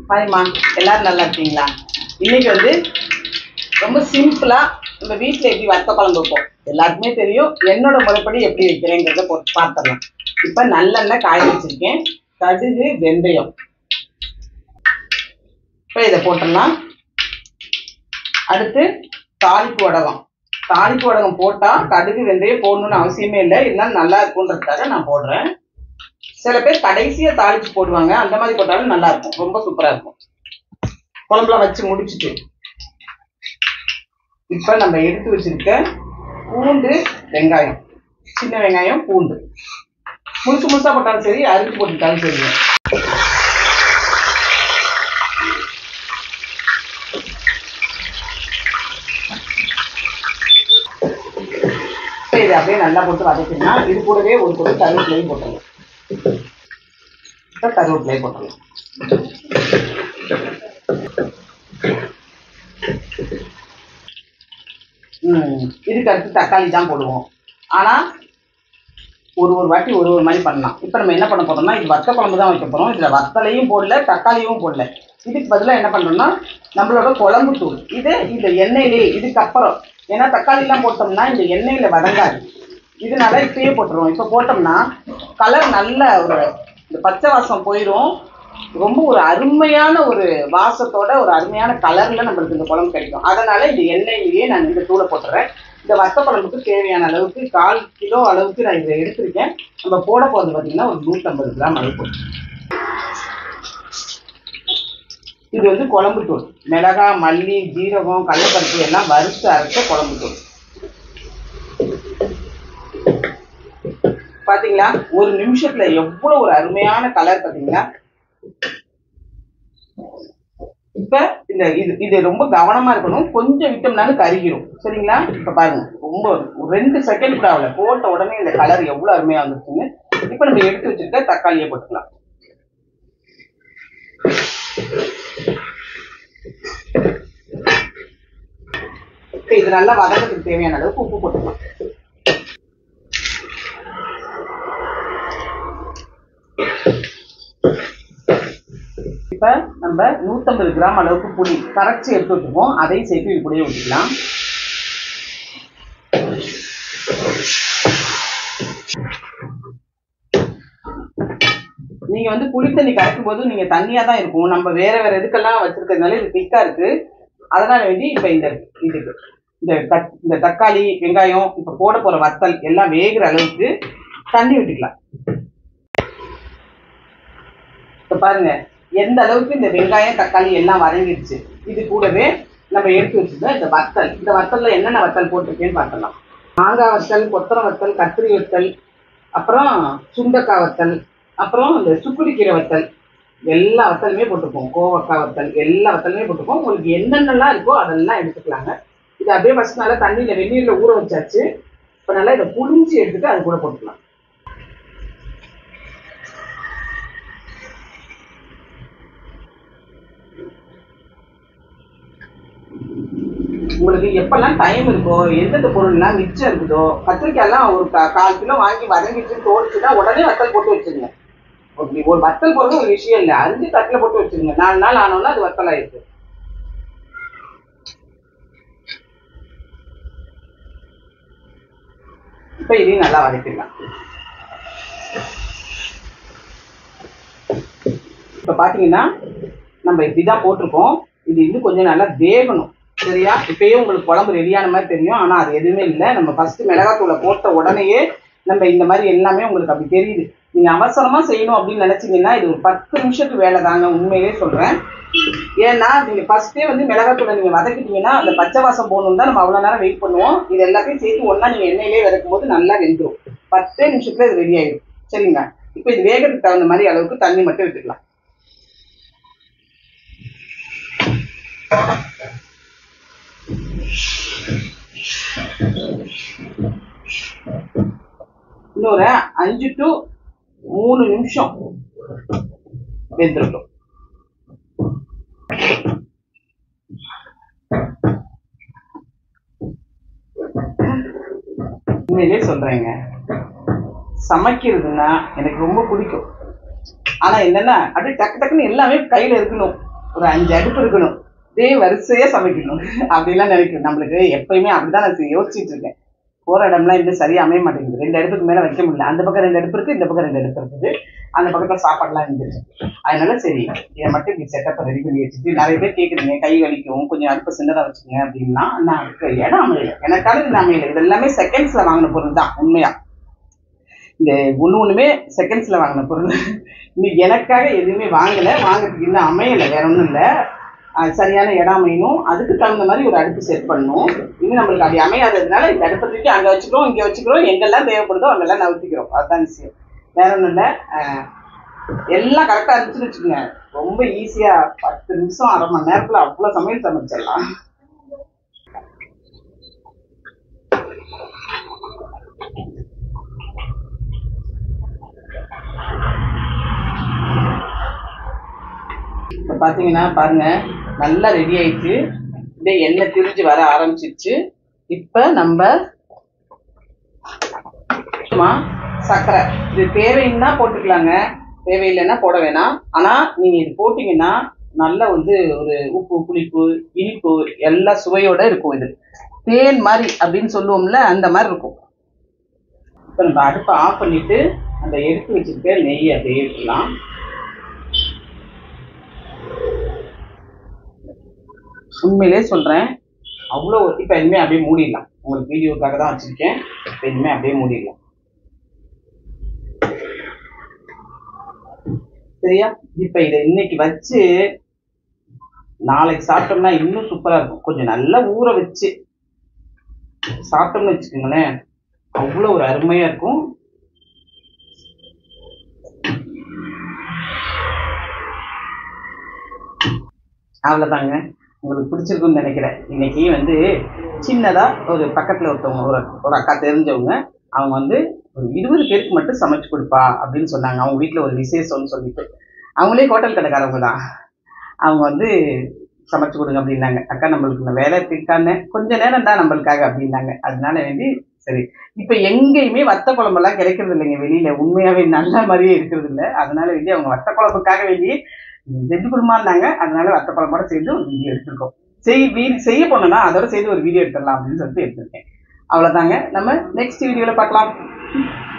ஹாய்மா எல்லாரும் நல்லா இருக்கீங்களா இன்னைக்கு வந்து ரொம்ப சிம்பிளா நம்ம வீட்டில் எப்படி வத்த குழம்பு வைப்போம் எல்லாருக்குமே தெரியும் என்னோட முறைப்படி எப்படி வைக்கிறேங்கிறத போட்டு பார்த்துடலாம் இப்போ நல்லெண்ணெய் காய வச்சிருக்கேன் கடுகு வெந்தயம் இப்போ இதை போட்டுடலாம் அடுத்து தாளிப்பு வடகம் தாளிப்பு வடகம் போட்டால் கடுகு வெந்தயம் போடணும்னு அவசியமே இல்லை இருந்தாலும் நல்லா இருக்குன்றதுக்காக நான் போடுறேன் சில பேர் கடைசியா தாளிச்சு போடுவாங்க அந்த மாதிரி போட்டாலும் நல்லா இருக்கும் ரொம்ப சூப்பரா இருக்கும் குழம்புலாம் வச்சு முடிச்சிட்டு இப்ப நம்ம எடுத்து வச்சிருக்க பூண்டு வெங்காயம் சின்ன வெங்காயம் பூண்டு முழுசு முழுசா போட்டாலும் சரி அரிஞ்சு போட்டுட்டாலும் சரி இப்ப இதை அப்படியே நல்லா போட்டு வதக்கினா இது கூடவே ஒரு கொடு கருவேப்பிலையும் போட்டுருங்க இப்போ கருவேப்பிலையை போட்டுடலாம் ம் இதுக்கு அடுத்து தக்காளி தான் போடுவோம் ஆனால் ஒரு ஒரு வாட்டி ஒரு ஒரு மாதிரி பண்ணலாம் இப்போ நம்ம என்ன பண்ண போறோம்னா இது வத்த குழம்பு தான் வைக்க போகிறோம் இதில் வத்தலையும் போடல தக்காளியும் போடல இதுக்கு பதிலாக என்ன பண்ணுறோம்னா நம்மளோட குழம்பு தூள் இது இந்த எண்ணெயிலே இதுக்கப்புறம் ஏன்னா தக்காளிலாம் போட்டோம்னா இந்த எண்ணெயில் வதங்காது இதனால இப்பயே போட்டுருவோம் இப்போ போட்டோம்னா கலர் நல்ல ஒரு இந்த பச்சை வாசம் போயிடும் ரொம்ப ஒரு அருமையான ஒரு வாசத்தோட ஒரு அருமையான கலர்ல நம்மளுக்கு இந்த குழம்பு கிடைக்கும் அதனால இந்த எண்ணெயிலேயே நான் இந்த தூளை போட்டுறேன் இந்த வத்த குழம்புக்கு தேவையான அளவுக்கு கால் கிலோ அளவுக்கு நான் இதை எடுத்திருக்கேன் நம்ம போட போகிறது பார்த்தீங்கன்னா ஒரு நூற்றம்பது கிராம் அளவு போட்டு இது வந்து குழம்பு தூள் மிளகா மல்லி ஜீரகம் கடலைப்பருப்பு எல்லாம் வறுத்து அரைச்ச குழம்பு தூள் பாத்தீங்களா ஒரு நிமிஷத்துல எவ்வளவு ஒரு அருமையான கலர் பாத்தீங்களா இப்ப இந்த இது இது ரொம்ப கவனமா இருக்கணும் கொஞ்சம் விட்டோம்னாலும் கருகிரும் சரிங்களா இப்ப பாருங்க ரொம்ப ஒரு ரெண்டு செகண்ட் கூட ஆகல போட்ட உடனே இந்த கலர் எவ்வளவு அருமையா வந்துருச்சுங்க இப்ப நம்ம எடுத்து வச்சிருக்க தக்காளியை போட்டுக்கலாம் இப்ப இது நல்லா வதக்கத்துக்கு தேவையான அளவுக்கு உப்பு போட்டுக்கலாம் இப்ப நம்ம நூத்தம்பது கிராம் அளவுக்கு புளி கரைச்சி எடுத்து வச்சிருக்கோம் அதையும் சேர்த்து இது கூடயே ஊற்றிக்கலாம் நீங்க வந்து புளி தண்ணி கரைக்கும் போது நீங்க தண்ணியா தான் இருக்கும் நம்ம வேற வேற இதுக்கெல்லாம் வச்சிருக்கிறதுனால இது திக்கா இருக்கு அதனால வேண்டி இப்ப இந்த இதுக்கு இந்த தக் இந்த தக்காளி வெங்காயம் இப்ப போட போற வத்தல் எல்லாம் வேகிற அளவுக்கு தண்ணி விட்டுக்கலாம் இப்ப பாருங்க எந்த அளவுக்கு இந்த வெங்காயம் தக்காளி எல்லாம் வதங்கிடுச்சு இது கூடவே நம்ம எடுத்து வச்சிருந்த இந்த வத்தல் இந்த வத்தல்ல என்னென்ன வத்தல் போட்டிருக்கேன்னு பார்க்கலாம் மாங்காய் வத்தல் கொத்தரம் வத்தல் கத்திரி வத்தல் அப்புறம் சுண்டக்காய் வத்தல் அப்புறம் இந்த சுக்குடிக்கீரை வத்தல் எல்லா வத்தலுமே போட்டிருக்கோம் கோவக்காய் வத்தல் எல்லா வத்தலுமே போட்டிருக்கோம் உங்களுக்கு என்னென்னலாம் இருக்கோ அதெல்லாம் எடுத்துக்கலாங்க இது அப்படியே ஃபஸ்ட் நல்லா தண்ணியில் வெந்நீரில் ஊற வச்சாச்சு இப்போ நல்லா இதை புளிஞ்சு எடுத்துட்டு அது கூட போட்டுக்கலாம் உங்களுக்கு எப்பெல்லாம் டைம் இருக்கோ எந்தெந்த பொருள்லாம் மிச்சம் இருக்குதோ கத்திரிக்காயெல்லாம் ஒரு கா- கால் கிலோ வாங்கி வதங்கிட்டு தோடிச்சுன்னா உடனே வத்தல் போட்டு வச்சிருங்க அப்படி ஒரு வத்தல் போடுறது ஒரு விஷயம் இல்லை அரிஞ்சு தட்டில் போட்டு வச்சிருங்க நாலு நாள் ஆனோன்னா அது வத்தல் ஆயிருக்கு இப்போ இதையும் நல்லா வதக்கிடலாம் இப்போ பார்த்தீங்கன்னா நம்ம இப்படிதான் போட்டிருக்கோம் இது இன்னும் கொஞ்சம் நல்லா வேகணும் சரியா இப்பயே உங்களுக்கு குழம்பு ரெடியான மாதிரி தெரியும் ஆனால் அது எதுவுமே இல்லை நம்ம ஃபர்ஸ்ட் மிளகாத்தூளை போட்ட உடனேயே நம்ம இந்த மாதிரி எல்லாமே உங்களுக்கு அப்படி தெரியுது நீங்க அவசரமா செய்யணும் அப்படின்னு நினைச்சீங்கன்னா இது ஒரு பத்து நிமிஷத்துக்கு வேலை தாங்க உண்மையிலே சொல்றேன் ஏன்னா நீங்க ஃபர்ஸ்டே வந்து மிளகாத்தூளை நீங்க வதக்கிட்டீங்கன்னா அந்த பச்சை வாசம் போகணும் தான் நம்ம அவ்வளவு நேரம் வெயிட் பண்ணுவோம் இது எல்லாத்தையும் சேர்த்து ஒண்ணா நீங்க எண்ணெயிலே வதக்கும் போது நல்லா வெந்துடும் பத்தே நிமிஷத்துல இது ரெடி ஆயிடும் சரிங்க இப்போ இது வேகத்துக்கு தகுந்த மாதிரி அளவுக்கு தண்ணி மட்டும் விட்டுக்கலாம் இன்னொரு அஞ்சு டு மூணு நிமிஷம் வெந்துருக்கும் உண்மையிலே சொல்றேங்க சமைக்கிறதுன்னா எனக்கு ரொம்ப பிடிக்கும் ஆனா என்னன்னா அப்படியே டக்கு டக்குன்னு எல்லாமே கையில இருக்கணும் ஒரு அஞ்சு அடுப்பு இருக்கணும் இதே வரிசையா சமைக்கணும் அப்படிலாம் நினைக்கிறேன் நம்மளுக்கு எப்பயுமே அப்படிதான் நான் யோசிச்சுட்டு இருக்கேன் போற இடம்லாம் இன்னும் சரியா அமைய மாட்டேங்குது ரெண்டு அடுப்புக்கு மேல வைக்க முடியல அந்த பக்கம் ரெண்டு அடுப்பு இருக்கு இந்த பக்கம் ரெண்டு அடுப்பு இருக்குது அந்த பக்கத்துல சாப்பாடுலாம் இருந்துச்சு அதனால சரி இதை மட்டும் இப்படி செட்டப் ரெடி பண்ணி வச்சுட்டு நிறைய பேர் கேக்குறீங்க கை வலிக்கும் கொஞ்சம் அடுப்பு சின்னதா வச்சுக்கோங்க அப்படின்னா நான் அதுக்கு இடம் அமையல எனக்கான இது அமையல இது எல்லாமே செகண்ட்ஸ்ல வாங்கின பொருள் தான் உண்மையா இந்த ஒண்ணு ஒண்ணுமே செகண்ட்ஸ்ல வாங்கின பொருள் இன்னும் எனக்காக எதுவுமே வாங்கல வாங்குறதுக்கு இன்னும் அமையல வேற ஒண்ணும் இல்ல அஹ் சரியான இடம் அமையணும் அதுக்கு தகுந்த மாதிரி ஒரு அடுப்பு செட் பண்ணணும் இன்னும் நம்மளுக்கு அப்படி அமையாததுனால இந்த அடுப்பை தூக்கி அங்க வச்சுக்கிறோம் இங்க வச்சுக்கிறோம் எங்கெல்லாம் தேவைப்படுதோ அங்கெல்லாம் நவுத்திக்கிறோம் அதுதான் விஷயம் வேற ஒண்ணும் இல்ல அஹ் எல்லாம் கரெக்டா இருந்துச்சுன்னு வச்சுக்கோங்க ரொம்ப ஈஸியா பத்து நிமிஷம் அரை மணி நேரத்துல அவ்வளவு சமையல் சமைச்சிடலாம் இப்போ பார்த்தீங்கன்னா பாருங்க நல்லா ரெடி ஆயிடுச்சு அப்படியே எண்ணெய் திரிஞ்சு வர ஆரம்பிச்சிருச்சு இப்போ நம்ம சும்மா சர்க்கரை இது தேவைன்னா போட்டுக்கலாங்க தேவையில்லைன்னா போட வேணாம் ஆனால் நீங்கள் இது போட்டிங்கன்னா நல்லா வந்து ஒரு உப்பு புளிப்பு இனிப்பு எல்லா சுவையோட இருக்கும் இது தேன் மாதிரி அப்படின்னு சொல்லுவோம்ல அந்த மாதிரி இருக்கும் இப்போ நம்ம அடுப்பை ஆஃப் பண்ணிட்டு அந்த எடுத்து வச்சிருக்க நெய்யை அப்படியே எடுத்துக்கலாம் உண்மையிலே சொல்றேன் அவ்வளோ இப்போ இனிமே அப்படியே மூடிடலாம் உங்களுக்கு வீடியோக்காக தான் வச்சிருக்கேன் இப்போ இனிமே அப்படியே மூடிடலாம் சரியா இப்போ இதை இன்னைக்கு வச்சு நாளைக்கு சாப்பிட்டோம்னா இன்னும் சூப்பரா இருக்கும் கொஞ்சம் நல்லா ஊற வச்சு சாப்பிட்டோம்னு வச்சுக்கோங்களேன் அவ்வளோ ஒரு அருமையா இருக்கும் அவ்வளோதாங்க உங்களுக்கு பிடிச்சிருக்குன்னு நினைக்கிறேன் இன்னைக்கு வந்து சின்னதா ஒரு பக்கத்துல ஒருத்தவங்க ஒரு ஒரு அக்கா தெரிஞ்சவங்க அவங்க வந்து ஒரு இருபது பேருக்கு மட்டும் சமைச்சு கொடுப்பா அப்படின்னு சொன்னாங்க அவங்க வீட்ல ஒரு விசேஷம்னு சொல்லிட்டு அவங்களே ஹோட்டல் கடைக்காரவங்க தான் அவங்க வந்து சமைச்சு கொடுங்க அப்படின்னாங்க அக்கா நம்மளுக்கு இந்த வேலை இருக்கான்னு கொஞ்ச நேரம் தான் நம்மளுக்காக அப்படின்னாங்க அதனால வேண்டி சரி இப்ப எங்கேயுமே வத்த குழம்பெல்லாம் கிடைக்கிறது இல்லைங்க வெளியில உண்மையாவே நல்ல மாதிரியே இருக்கிறது இல்லை அதனால வேண்டி அவங்க வத்த குழம்புக்காக வேண்டி செஞ்சு கொடுமான்னாங்க அதனால வத்த குழம்போட சேர்ந்து ஒரு வீடியோ எடுத்திருக்கோம் செய் வீடு செய்ய போனோம்னா அதோட சேர்த்து ஒரு வீடியோ எடுத்துடலாம் அப்படின்னு சொல்லிட்டு எடுத்திருக்கேன் அவ்வளவுதாங்க நம்ம நெக்ஸ்ட் வீடியோல பார்க்கலாம்